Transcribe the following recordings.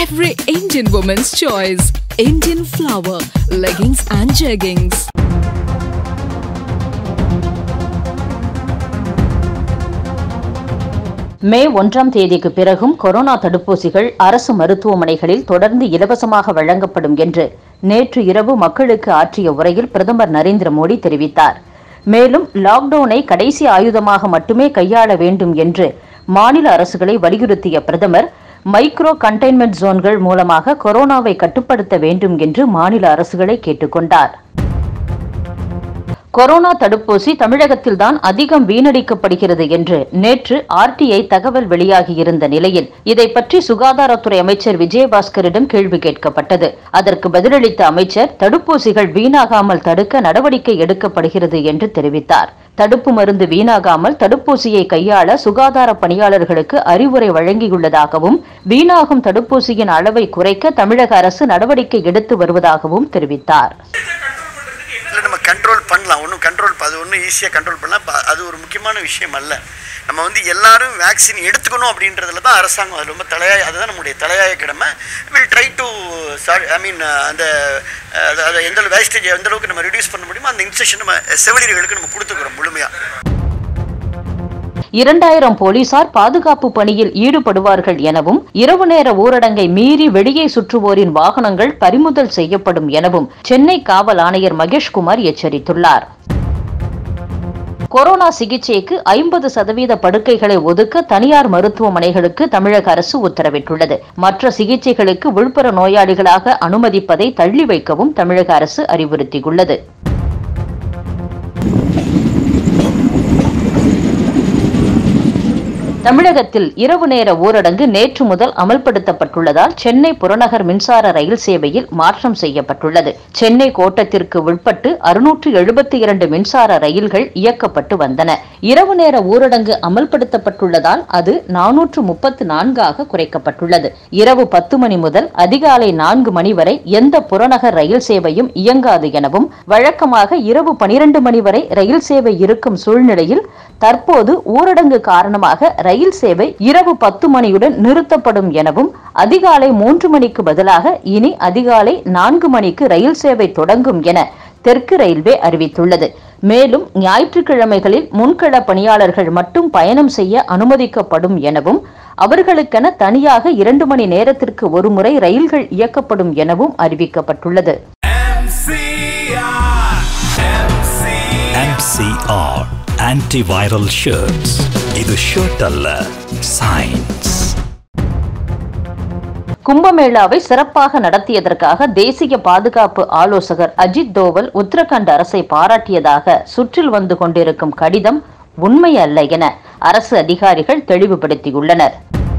every Indian woman's choice. Indian flower, leggings and jeggings. மே ஒன்றாம் தேதிக்கு பிறகும் கொரோனா தடுப்பூசிகள் அரசு மருத்துவமனைகளில் தொடர்ந்து இலவசமாக வழங்கப்படும் என்று நேற்று இரவு மக்களுக்கு ஆற்றிய உரையில் பிரதமர் நரேந்திர மோடி தெரிவித்தார் மேலும் லாக்டவுனை கடைசி ஆயுதமாக மட்டுமே கையாள வேண்டும் என்று மாநில அரசுகளை வலியுறுத்திய பிரதமர் மைக்ரோ கண்டெய்ன்மெண்ட் ஜோன்கள் மூலமாக கொரோனாவை கட்டுப்படுத்த வேண்டும் என்று மாநில அரசுகளை கேட்டுக்கொண்டார் கொரோனா தடுப்பூசி தமிழகத்தில்தான் அதிகம் வீணடிக்கப்படுகிறது என்று நேற்று ஆர்டிஐ தகவல் வெளியாகியிருந்த நிலையில் இதை பற்றி சுகாதாரத்துறை அமைச்சர் விஜயபாஸ்கரிடம் கேள்வி கேட்கப்பட்டது அதற்கு பதிலளித்த அமைச்சர் தடுப்பூசிகள் வீணாகாமல் தடுக்க நடவடிக்கை எடுக்கப்படுகிறது என்று தெரிவித்தார் தடுப்பு மருந்து வீணாகாமல் தடுப்பூசியை கையாள சுகாதார பணியாளர்களுக்கு அறிவுரை வழங்கியுள்ளதாகவும் வீணாகும் தடுப்பூசியின் அளவை குறைக்க தமிழக அரசு நடவடிக்கை எடுத்து வருவதாகவும் தெரிவித்தார் இல்லை நம்ம கண்ட்ரோல் பண்ணலாம் ஒன்றும் கண்ட்ரோல் அது ஒன்றும் ஈஸியாக கண்ட்ரோல் பண்ணலாம் ப- அது ஒரு முக்கியமான விஷயம் அல்ல நம்ம வந்து எல்லாரும் வேக்சின் எடுத்துக்கணும் அப்படின்றதுல தான் அரசாங்கம் அது ரொம்ப தலையாய அதுதான் நம்முடைய தலையாய கடமை will try to I mean அந்த அது- அதை எந்த வேஸ்டேஜ் எந்த அளவுக்கு நம்ம ரிடியூஸ் பண்ண முடியுமோ அந்த இன்ஸ்ட்ரக்ஷன் நம்ம செவிலியர்களுக்கு நம்ம கொடுத்துக்கிறோம் முழுமையாக இரண்டாயிரம் போலீசார் பாதுகாப்பு பணியில் ஈடுபடுவார்கள் எனவும் இரவு நேர ஊரடங்கை மீறி வெளியே சுற்றுவோரின் வாகனங்கள் பறிமுதல் செய்யப்படும் எனவும் சென்னை காவல் ஆணையர் மகேஷ்குமார் எச்சரித்துள்ளார் கொரோனா சிகிச்சைக்கு ஐம்பது சதவீத படுக்கைகளை ஒதுக்க தனியார் மருத்துவமனைகளுக்கு தமிழக அரசு உத்தரவிட்டுள்ளது மற்ற சிகிச்சைகளுக்கு விழுப்புர நோயாளிகளாக அனுமதிப்பதை தள்ளி வைக்கவும் தமிழக அரசு அறிவுறுத்தியுள்ளது தமிழகத்தில் இரவு நேர ஊரடங்கு நேற்று முதல் அமல்படுத்தப்பட்டுள்ளதால் சென்னை புறநகர் மின்சார ரயில் சேவையில் மாற்றம் செய்யப்பட்டுள்ளது சென்னை கோட்டத்திற்கு உட்பட்டு அறுநூற்று எழுபத்தி இரண்டு மின்சார ரயில்கள் இயக்கப்பட்டு வந்தன இரவு நேர ஊரடங்கு அமல்படுத்தப்பட்டுள்ளதால் அது நானூற்று முப்பத்து நான்காக குறைக்கப்பட்டுள்ளது இரவு பத்து மணி முதல் அதிகாலை நான்கு மணி வரை எந்த புறநகர் ரயில் சேவையும் இயங்காது எனவும் வழக்கமாக இரவு பனிரெண்டு மணி வரை ரயில் சேவை இருக்கும் சூழ்நிலையில் தற்போது ஊரடங்கு காரணமாக ரயில் சேவை இரவு பத்து மணியுடன் நிறுத்தப்படும் எனவும் அதிகாலை மூன்று மணிக்கு பதிலாக இனி அதிகாலை நான்கு மணிக்கு ரயில் சேவை தொடங்கும் என தெற்கு ரயில்வே அறிவித்துள்ளது மேலும் ஞாயிற்றுக்கிழமைகளில் முன்கள பணியாளர்கள் மட்டும் பயணம் செய்ய அனுமதிக்கப்படும் எனவும் அவர்களுக்கென தனியாக இரண்டு மணி நேரத்திற்கு ஒருமுறை ரயில்கள் இயக்கப்படும் எனவும் அறிவிக்கப்பட்டுள்ளது MCR Antiviral Shirts இது ஷர்ட் அல்ல சயின்ஸ் கும்பமேளாவை சிறப்பாக நடத்தியதற்காக தேசிய பாதுகாப்பு ஆலோசகர் அஜித் தோவல் உத்தரகண்ட் அரசை பாராட்டியதாக சுற்றில் வந்து கொண்டிருக்கும் கடிதம் உண்மை அல்ல என அரசு அதிகாரிகள் தெளிவுபடுத்தியுள்ளனர்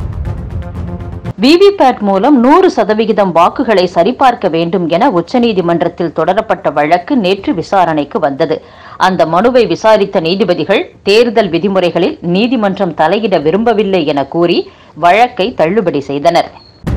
விவிபேட் மூலம் நூறு சதவிகிதம் வாக்குகளை சரிபார்க்க வேண்டும் என உச்சநீதிமன்றத்தில் தொடரப்பட்ட வழக்கு நேற்று விசாரணைக்கு வந்தது அந்த மனுவை விசாரித்த நீதிபதிகள் தேர்தல் விதிமுறைகளில் நீதிமன்றம் தலையிட விரும்பவில்லை என கூறி வழக்கை தள்ளுபடி செய்தனர்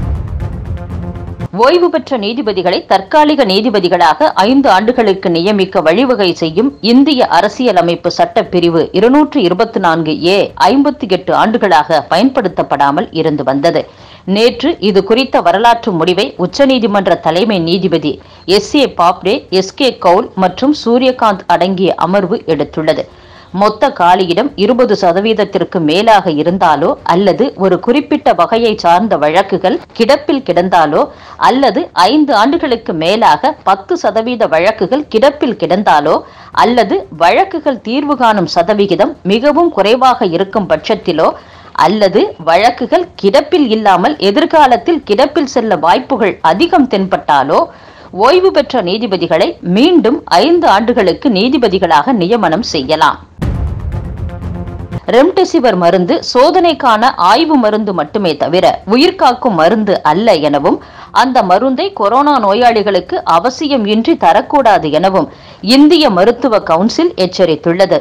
ஓய்வு பெற்ற நீதிபதிகளை தற்காலிக நீதிபதிகளாக ஐந்து ஆண்டுகளுக்கு நியமிக்க வழிவகை செய்யும் இந்திய அரசியலமைப்பு சட்டப் பிரிவு இருநூற்று இருபத்தி நான்கு ஏ ஐம்பத்தி எட்டு ஆண்டுகளாக பயன்படுத்தப்படாமல் இருந்து வந்தது நேற்று இது குறித்த வரலாற்று முடிவை உச்சநீதிமன்ற தலைமை நீதிபதி S A Bobde S K Kaul மற்றும் சூரியகாந்த் அடங்கிய அமர்வு எடுத்துள்ளது மொத்த காலியிடம் இருபது சதவீதத்திற்கு மேலாக இருந்தாலோ அல்லது ஒரு குறிப்பிட்ட வகையை சார்ந்த வழக்குகள் கிடப்பில் கிடந்தாலோ அல்லது ஐந்து ஆண்டுகளுக்கு மேலாக பத்து சதவீத வழக்குகள் கிடப்பில் கிடந்தாலோ அல்லது வழக்குகள் தீர்வு காணும் சதவிகிதம் மிகவும் குறைவாக இருக்கும் பட்சத்திலோ அல்லது வழக்குகள் கிடப்பில் இல்லாமல் எதிர்காலத்தில் கிடப்பில் செல்ல வாய்ப்புகள் அதிகம் தென்பட்டாலோ ஓய்வு பெற்ற நீதிபதிகளை மீண்டும் ஐந்து ஆண்டுகளுக்கு நீதிபதிகளாக நியமனம் செய்யலாம் ரெம்டெசிவிர் மருந்து சோதனைக்கான ஆய்வு மருந்து மட்டுமே தவிர உயிர்காக்கும் மருந்து அல்ல எனவும் அந்த மருந்தை கொரோனா நோயாளிகளுக்கு அவசியம் இன்றி தரக்கூடாது எனவும் இந்திய மருத்துவ கவுன்சில் எச்சரித்துள்ளது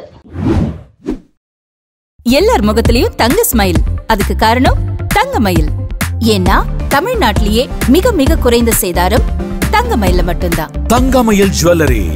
எல்லார் முகத்திலயும் தங்க ஸ்மைல் அதுக்கு காரணம் தங்கமயில் ஏன்னா தமிழ்நாட்டிலேயே மிக மிக குறைந்த சேதாரம் தங்கமயில மட்டும்தான் தங்கமயில் ஜுவல்லரி